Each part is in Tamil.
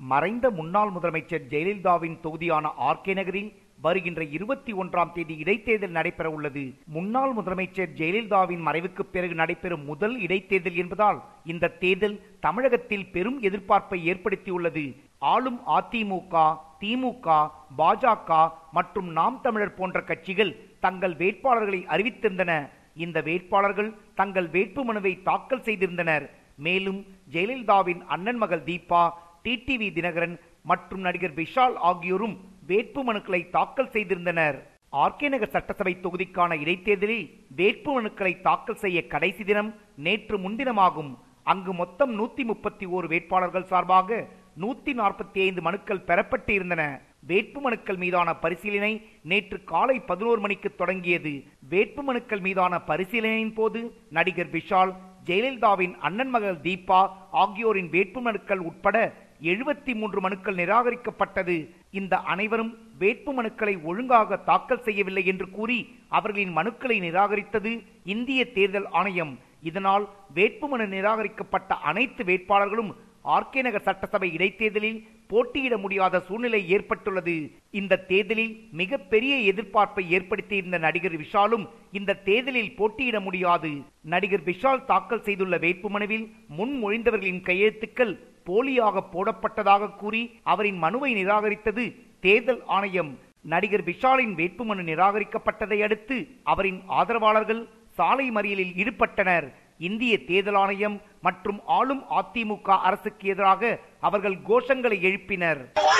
மறைந்த முன்னாள் முதலமைச்சர் ஜெயலலிதாவின் தொகுதியான ஆர்கே நகரில் வருகின்ற இருபத்தி ஒன்றாம் தேதி இடைத்தேர்தல் நடைபெற உள்ளது முன்னாள் முதலமைச்சர் ஜெயலலிதாவின் மறைவுக்கு பிறகு நடைபெறும் முதல் இடைத்தேர்தல் என்பதால் இந்த தேர்தல் தமிழகத்தில் பெரும் எதிர்பார்ப்பை ஏற்படுத்தியுள்ளது ஆளும் அதிமுக திமுக பாஜக மற்றும் நாம் தமிழர் போன்ற கட்சிகள் தங்கள் வேட்பாளர்களை அறிவித்திருந்தன இந்த வேட்பாளர்கள் தங்கள் வேட்புமனுவை தாக்கல் செய்திருந்தனர் மேலும் ஜெயலலிதாவின் அண்ணன் மகள் தீபா டிடிவி தினகரன் மற்றும் நடிகர் விஷால் ஆகியோரும் வேட்புமனுக்களை தாக்கல் செய்திருந்தனர் ஆர்கே நகர் சட்டசபை தொகுதிக்கான இடைத்தேர்தலில் வேட்புமனுக்களை தாக்கல் செய்ய கடைசி தினம் நேற்று முன்தினமாகும் அங்கு மொத்தம் நூத்தி முப்பத்தி ஓரு வேட்பாளர்கள் சார்பாக நூத்தி நாற்பத்தி ஐந்து மனுக்கள் பெறப்பட்டு இருந்தன வேட்புமனுக்கள் மீதான பரிசீலனை நேற்று காலை பதினோரு மணிக்கு தொடங்கியது வேட்புமனுக்கள் மீதான பரிசீலனையின் போது நடிகர் விஷால் ஜெயலலிதாவின் அண்ணன் மகள் தீபா ஆகியோரின் வேட்புமனுக்கள் உட்பட எழுபத்தி மூன்று மனுக்கள் நிராகரிக்கப்பட்டது இந்த அனைவரும் வேட்புமனுக்களை ஒழுங்காக தாக்கல் செய்யவில்லை என்று கூறி அவர்களின் மனுக்களை நிராகரித்தது இந்திய தேர்தல் ஆணையம் இதனால் வேட்புமனு நிராகரிக்கப்பட்ட அனைத்து வேட்பாளர்களும் ஆர்கே நகர் சட்டசபை இடைத்தேர்தலில் போட்டியிட முடியாத சூழ்நிலை ஏற்பட்டுள்ளது இந்த தேர்தலில் மிகப்பெரிய எதிர்பார்ப்பை ஏற்படுத்தியிருந்த நடிகர் விஷாலும் இந்த தேர்தலில் போட்டியிட முடியாது நடிகர் விஷால் தாக்கல் செய்துள்ள வேட்புமனுவில் முன்மொழிந்தவர்களின் கையெழுத்துக்கள் போலியாக போடப்பட்டதாக கூறி அவரின் மனுவை நிராகரித்தது தேர்தல் ஆணையம் நடிகர் விஷாலின் வேட்புமனு நிராகரிக்கப்பட்டதை அடுத்து அவரின் ஆதரவாளர்கள் சாலை மறியலில் ஈடுபட்டனர் இந்திய தேர்தல் ஆணையம் மற்றும் ஆளும் அதிமுக அரசுக்கு எதிராக அவர்கள் கோஷங்களை எழுப்பினர்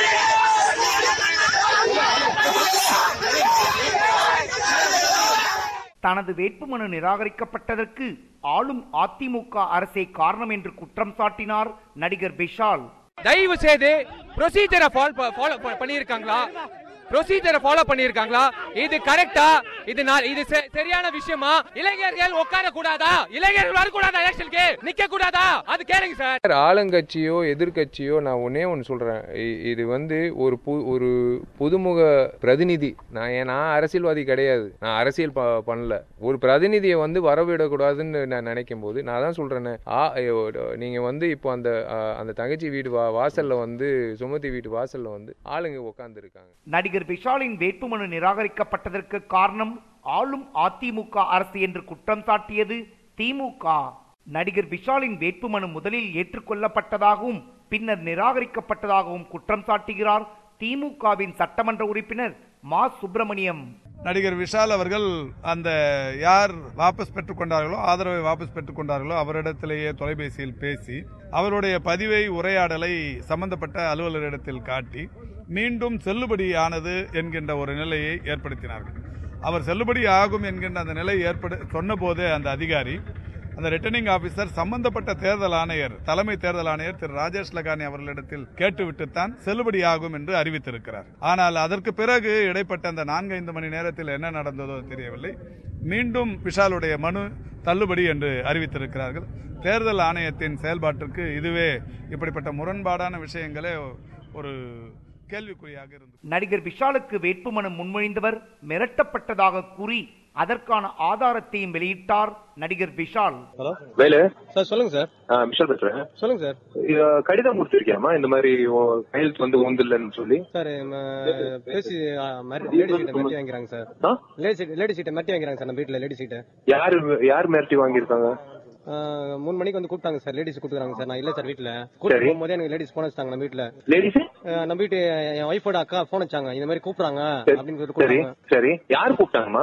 தனது வேட்புமனு நிராகரிக்கப்பட்டதற்கு ஆளும் அதிமுக அரசே காரணம் என்று குற்றம் சாட்டினார் நடிகர் விஷால் தயவு செய்து ப்ரொசீஜரை ஃபாலோ பண்ணியிருக்காங்களா ப்ரொசீஜரை ஃபாலோ பண்ணியிருக்காங்களா இது கரெக்டா இது நான் இது செ- சரியான விஷயமா இளைஞர்கள் உட்கார கூடாதா இளைஞர்கள் வரக்கூடாதா எலெக்ஷனுக்கு நிக்க கூடாதா அது கேளுங்க சார் சார், ஆளுங்கட்சியோ எதிர்க்கட்சியோ நான் ஒன்னே ஒன்று சொல்றேன் இ- இது வந்து ஒரு பு ஒரு புதுமுக பிரதிநிதி நான் ஏன் நான் அரசியல்வாதி கிடையாது நான் அரசியல் ப- பண்ணல ஒரு பிரதிநிதியை வந்து வரவிடக்கூடாதுன்னு நான் நினைக்கும் போது நான் தான் சொல்றேனே ஆ ஐயோ, நீங்க வந்து இப்போ அந்த ஆ, அந்த தங்கச்சி வீடு வா வாசல்ல வந்து சுமதி வீட்டு வாசல்ல வந்து ஆளுங்க உட்கார்ந்து இருக்காங்க நடிகர் விஷாலின் வேட்புமனு நிராகரிக்கப்பட்டதற்கு காரணம் ஆளும் அதிமுக அரசு என்று குற்றம் சாட்டியது திமுக நடிகர் விஷாலின் வேட்புமனு முதலில் ஏற்றுக்கொள்ளப்பட்டதாகவும் பின்னர் நிராகரிக்கப்பட்டதாகவும் குற்றம் சாட்டுகிறார் திமுகவின் சட்டமன்ற உறுப்பினர் மா சுப்பிரமணியம் நடிகர் விஷால் அவர்கள் அந்த யார் வாபஸ் பெற்றுக்கொண்டார்களோ ஆதரவை வாபஸ் பெற்றுக்கொண்டார்களோ அவரிடத்திலேயே தொலைபேசியில் பேசி அவருடைய பதிவை உரையாடலை சம்பந்தப்பட்ட அலுவலரிடத்தில் காட்டி மீண்டும் செல்லுபடியானது என்கின்ற ஒரு நிலையை ஏற்படுத்தினார்கள் அவர் செல்லுபடி ஆகும் என்கின்ற அந்த நிலை ஏற்படு சொன்னபோதே அந்த அதிகாரி அந்த ரிட்டர்னிங் ஆபீசர் சம்பந்தப்பட்ட தேர்தல் ஆணையர் தலைமை தேர்தல் ஆணையர் திரு ராஜேஷ் லகானி அவர்களிடத்தில் கேட்டுவிட்டுத்தான் செல்லுபடியாகும் என்று அறிவித்திருக்கிறார் ஆனால் அதற்கு பிறகு இடைப்பட்ட அந்த நான்கைந்து மணி நேரத்தில் என்ன நடந்ததோ தெரியவில்லை மீண்டும் விஷாலுடைய மனு தள்ளுபடி என்று அறிவித்திருக்கிறார்கள் தேர்தல் ஆணையத்தின் செயல்பாட்டிற்கு இதுவே இப்படிப்பட்ட முரண்பாடான விஷயங்களே ஒரு கேள்விக்குறியாக இருந்தது நடிகர் விஷாலுக்கு வேட்புமனு முன்மொழிந்தவர் மிரட்டப்பட்டதாக கூறி அதற்கான ஆதாரத்தையும் வெளியிட்டார் நடிகர் விஷால் ஹலோ வேலு சார் சொல்லுங்க சார் ஆ, விஷால் பேசுறேன் சொல்லுங்க சார் இது, கடிதம் கொடுத்திருக்கியாமா இந்த மாதிரி உன் கையெழுத்து வந்து உந்தில்லன்னு சொல்லி சார் ம, பேசி லேடி சீட்டை மிரட்டி வாங்கிறாங்க சார் ஆ? லேடி சீட் லேடி சீட்டை மிரட்டி வாங்கிறாங்க சார் நம்ம வீட்டில் லேடி சீட்டை யாரு யார் மிரட்டி வாங்கியிருக்காங்க மூணு மணிக்கு வந்து கூப்பிட்டாங்க சார் லேடிஸ் கூப்பிட்டுறாங்க சார் நான் இல்ல சார் வீட்டில் கூப்பிட்டு சரி. போகும்போதே எனக்கு லேடிஸ் போன் வச்சாங்க நம்ம வீட்டில் லேடிஸ் நம்ம வீட்டு என் ஒய்ஃபோட அக்கா போன் வச்சாங்க இந்த மாதிரி கூப்பிடுறாங்க அப்படின்னு சொல்லிட்டு சரி கூப்பிட்டாங்க சரி யார் கூப்பிட்டாங்கம்மா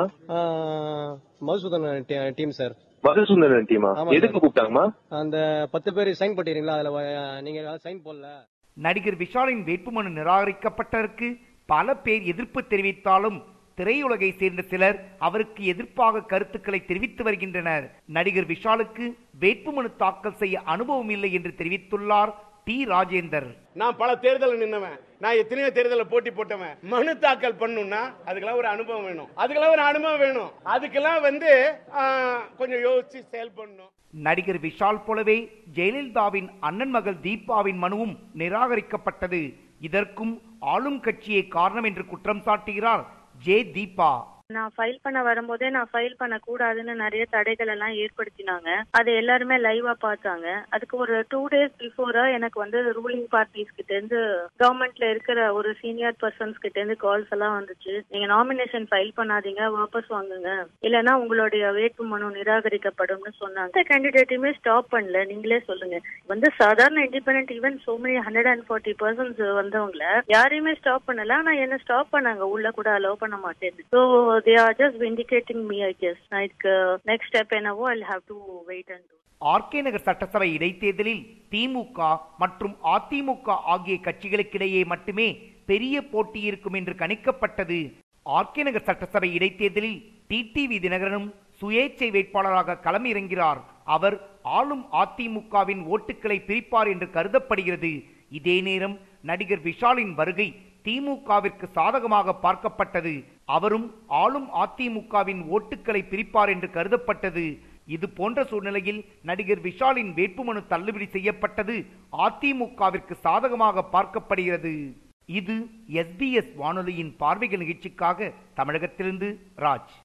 ஆ, மதுசூதன் டீம் சார் மதுசுந்தரன் டீமா ஆமா, சார். எதுக்கு கூப்பிட்டாங்கம்மா அந்த பத்து பேர் சைன் பண்ணிடுறீங்களா அதுல வ- நீங்க சைன் போடல நடிகர் விஷாலின் வேட்புமனு நிராகரிக்கப்பட்டதற்கு பல பேர் எதிர்ப்பு தெரிவித்தாலும் திரையுலகை சேர்ந்த சிலர் அவருக்கு எதிர்ப்பாக கருத்துக்களை தெரிவித்து வருகின்றனர் நடிகர் விஷாலுக்கு வேட்புமனு தாக்கல் செய்ய அனுபவம் இல்லை என்று தெரிவித்துள்ளார் டி ராஜேந்தர் நான் பல தேர்தலில் நின்னவன் நான் எத்தனையோ தேர்தலில் போட்டி போட்டவன் மனு தாக்கல் பண்ணும்னா அதுக்கெல்லாம் ஒரு அனுபவம் வேணும் அதுக்கெல்லாம் ஒரு அனுபவம் வேணும் அதுக்கெல்லாம் வந்து ஆ, கொஞ்சம் யோசிச்சு செயல்படணும் நடிகர் விஷால் போலவே ஜெயலலிதாவின் அண்ணன் மகள் தீபாவின் மனுவும் நிராகரிக்கப்பட்டது இதற்கும் ஆளும் கட்சியே காரணம் என்று குற்றம் சாட்டுகிறார் ஜே தீபா நான் ஃபைல் பண்ண வரும்போதே நான் ஃபைல் பண்ண கூடாதுன்னு நிறைய தடைகள் எல்லாம் ஏற்படுத்தினாங்க அதை எல்லாருமே லைவா பார்த்தாங்க அதுக்கு ஒரு டூ டேஸ் பிஃபோரா எனக்கு வந்து ரூலிங் பார்ட்டிஸ் கிட்ட இருந்து கவர்மெண்ட்ல இருக்கிற ஒரு சீனியர் பர்சன்ஸ் கிட்ட இருந்து கால்ஸ் எல்லாம் வந்துச்சு நீங்க நாமினேஷன் ஃபைல் பண்ணாதீங்க வாபஸ் வாங்குங்க இல்லைன்னா உங்களுடைய வேட்புமனு நிராகரிக்கப்படும்னு சொன்னாங்க இந்த கேண்டிடேட்டையுமே ஸ்டாப் பண்ணல நீங்களே சொல்லுங்க வந்து சாதாரண independent even so many hundred and forty persons வந்தவங்கள யாரையுமே ஸ்டாப் பண்ணல ஆனா என்ன ஸ்டாப் பண்ணாங்க உள்ள கூட அலோவ் பண்ண மாட்டேன் so they are just vindicating me I guess நான் இதுக்கு நெக்ஸ்ட் ஸ்டெப் என்னவோ I have to wait and R K Nagar சட்டசபை இடைத்தேர்தலில் திமுக மற்றும் அதிமுக ஆகிய கட்சிகளுக்கிடையே மட்டுமே பெரிய போட்டி இருக்கும் என்று கணிக்கப்பட்டது ஆர்கே நகர் சட்டசபை இடைத்தேர்தலில் டிடிவி தினகரனும் சுயேட்சை வேட்பாளராக களம் இறங்கிறார் அவர் ஆளும் அதிமுகவின் ஓட்டுகளை பிரிப்பார் என்று கருதப்படுகிறது இதே நேரம் நடிகர் விஷாலின் வருகை திமுகவிற்கு சாதகமாக பார்க்கப்பட்டது அவரும் ஆளும் அதிமுகவின் ஓட்டுகளை பிரிப்பார் என்று கருதப்பட்டது இது போன்ற சூழ்நிலையில் நடிகர் விஷாலின் வேட்புமனு தள்ளுபடி செய்யப்பட்டது அதிமுகவிற்கு சாதகமாக பார்க்கப்படுகிறது இது எஸ்பிஎஸ் வானொலியின் பார்வைகள் நிகழ்ச்சிக்காக தமிழகத்திலிருந்து ராஜ்